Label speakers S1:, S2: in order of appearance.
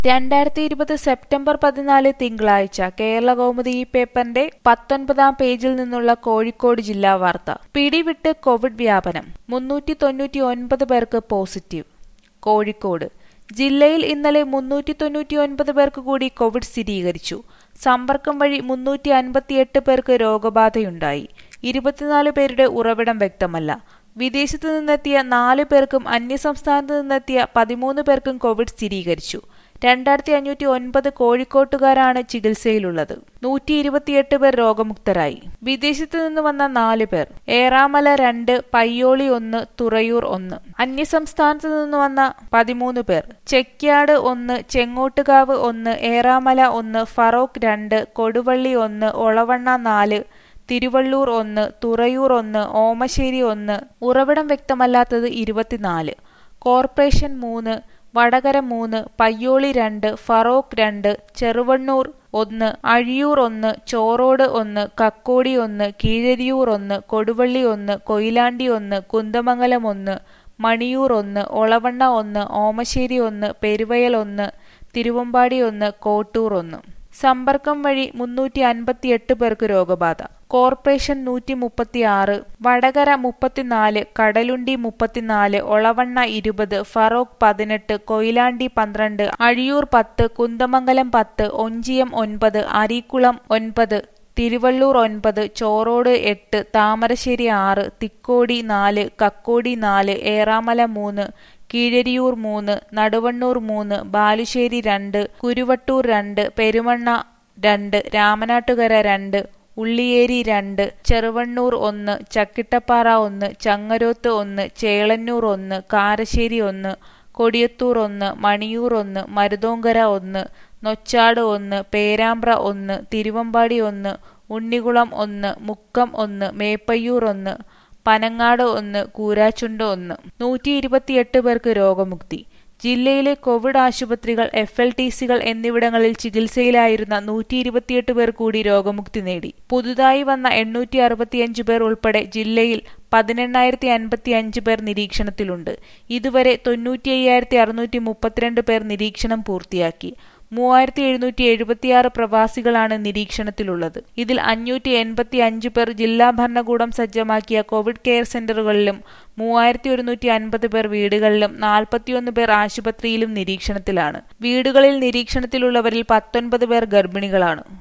S1: രണ്ടായിരത്തി ഇരുപത് സെപ്റ്റംബർ പതിനാല് തിങ്കളാഴ്ച കേരള കൗമുദി ഈ പേപ്പറിന്റെ പത്തൊൻപതാം പേജിൽ നിന്നുള്ള കോഴിക്കോട് ജില്ലാ വാർത്ത പിടിവിട്ട് കോവിഡ് വ്യാപനം മുന്നൂറ്റി തൊണ്ണൂറ്റി ഒൻപത് പേർക്ക് പോസിറ്റീവ് കോഴിക്കോട് ജില്ലയിൽ ഇന്നലെ മുന്നൂറ്റി തൊണ്ണൂറ്റി ഒൻപത് പേർക്ക് കൂടി കോവിഡ് സ്ഥിരീകരിച്ചു സമ്പർക്കം വഴി മുന്നൂറ്റി അൻപത്തിയെട്ട് പേർക്ക് രോഗബാധയുണ്ടായി ഇരുപത്തിനാല് പേരുടെ ഉറവിടം വ്യക്തമല്ല വിദേശത്തു നിന്നെത്തിയ നാല് പേർക്കും അന്യസംസ്ഥാനത്ത് നിന്നെത്തിയ പതിമൂന്ന് പേർക്കും കോവിഡ് സ്ഥിരീകരിച്ചു രണ്ടായിരത്തി അഞ്ഞൂറ്റി ഒൻപത് കോഴിക്കോട്ടുകാരാണ് ചികിത്സയിലുള്ളത് നൂറ്റി ഇരുപത്തിയെട്ട് പേർ രോഗമുക്തരായി വിദേശത്തു നിന്ന് വന്ന നാല് പേർ ഏറാമല രണ്ട് പയ്യോളി ഒന്ന് തുറയൂർ ഒന്ന് അന്യസംസ്ഥാനത്ത് നിന്ന് വന്ന പതിമൂന്ന് പേർ ചെക്യാട് ഒന്ന് ചെങ്ങോട്ടുകാവ് ഒന്ന് ഏറാമല ഒന്ന് ഫറോക്ക് രണ്ട് കൊടുവള്ളി ഒന്ന് ഒളവണ്ണ നാല് തിരുവള്ളൂർ ഒന്ന് തുറയൂർ ഒന്ന് ഓമശ്ശേരി ഒന്ന് ഉറവിടം വ്യക്തമല്ലാത്തത് ഇരുപത്തിനാല് കോർപ്പറേഷൻ മൂന്ന് വടകര മൂന്ന് പയ്യോളി രണ്ട് ഫറോക്ക് രണ്ട് ചെറുവണ്ണൂർ ഒന്ന് അഴിയൂർ ഒന്ന് ചോറോട് ഒന്ന് കക്കോടി ഒന്ന് കീഴരിയൂർ ഒന്ന് കൊടുവള്ളി ഒന്ന് കൊയിലാണ്ടി ഒന്ന് കുന്തമംഗലം ഒന്ന് മണിയൂർ ഒന്ന് ഒളവണ്ണ ഒന്ന് ഓമശ്ശേരി ഒന്ന് പെരുവയൽ ഒന്ന് തിരുവമ്പാടി ഒന്ന് കോട്ടൂർ ഒന്ന് സമ്പർക്കം വഴി മുന്നൂറ്റി അൻപത്തിയെട്ട് പേർക്ക് രോഗബാധ കോർപ്പറേഷൻ നൂറ്റി മുപ്പത്തിയാറ് വടകര മുപ്പത്തിനാല് കടലുണ്ടി മുപ്പത്തിനാല് ഒളവണ്ണ ഇരുപത് ഫറോക്ക് പതിനെട്ട് കൊയിലാണ്ടി പന്ത്രണ്ട് അഴിയൂർ പത്ത് കുന്തമംഗലം പത്ത് ഒഞ്ചിയം ഒൻപത് അരീക്കുളം ഒൻപത് തിരുവള്ളൂർ ഒൻപത് ചോറോട് എട്ട് താമരശ്ശേരി ആറ് തിക്കോടി നാല് കക്കോടി നാല് ഏറാമല മൂന്ന് കീഴരിയൂർ മൂന്ന് നടുവണ്ണൂർ മൂന്ന് ബാലുശ്ശേരി രണ്ട് കുരുവട്ടൂർ രണ്ട് പെരുമണ്ണ രണ്ട് രാമനാട്ടുകര രണ്ട് ഉള്ളിയേരി രണ്ട് ചെറുവണ്ണൂർ ഒന്ന് ചക്കിട്ടപ്പാറ ഒന്ന് ചങ്ങരോത്ത് ഒന്ന് ചേളന്നൂർ ഒന്ന് കാരശ്ശേരി ഒന്ന് കൊടിയത്തൂർ ഒന്ന് മണിയൂർ ഒന്ന് മരുതോങ്കര ഒന്ന് നൊച്ചാട് ഒന്ന് പേരാമ്പ്ര ഒന്ന് തിരുവമ്പാടി ഒന്ന് ഉണ്ണികുളം ഒന്ന് മുക്കം ഒന്ന് മേപ്പയ്യൂർ ഒന്ന് പനങ്ങാട് ഒന്ന് കൂരാച്ചുണ്ട് ഒന്ന് നൂറ്റി ഇരുപത്തിയെട്ട് പേർക്ക് രോഗമുക്തി ജില്ലയിലെ കോവിഡ് ആശുപത്രികൾ എഫ് എൽ ടി സികൾ എന്നിവിടങ്ങളിൽ ചികിത്സയിലായിരുന്ന നൂറ്റി ഇരുപത്തിയെട്ട് പേർ കൂടി രോഗമുക്തി നേടി പുതുതായി വന്ന എണ്ണൂറ്റി അറുപത്തിയഞ്ച് പേർ ഉൾപ്പെടെ ജില്ലയിൽ പതിനെണ്ണായിരത്തി അൻപത്തി അഞ്ച് പേർ നിരീക്ഷണത്തിലുണ്ട് ഇതുവരെ തൊണ്ണൂറ്റി അയ്യായിരത്തി അറുന്നൂറ്റി മുപ്പത്തിരണ്ട് പേർ നിരീക്ഷണം പൂർത്തിയാക്കി മൂവായിരത്തി എഴുന്നൂറ്റി എഴുപത്തിയാറ് പ്രവാസികളാണ് നിരീക്ഷണത്തിലുള്ളത് ഇതിൽ അഞ്ഞൂറ്റി എൺപത്തി അഞ്ച് പേർ ജില്ലാ ഭരണകൂടം സജ്ജമാക്കിയ കോവിഡ് കെയർ സെന്ററുകളിലും മൂവായിരത്തി ഒരുന്നൂറ്റി അൻപത് പേർ വീടുകളിലും നാൽപ്പത്തിയൊന്ന് പേർ ആശുപത്രിയിലും നിരീക്ഷണത്തിലാണ് വീടുകളിൽ നിരീക്ഷണത്തിലുള്ളവരിൽ പത്തൊൻപത് പേർ ഗർഭിണികളാണ്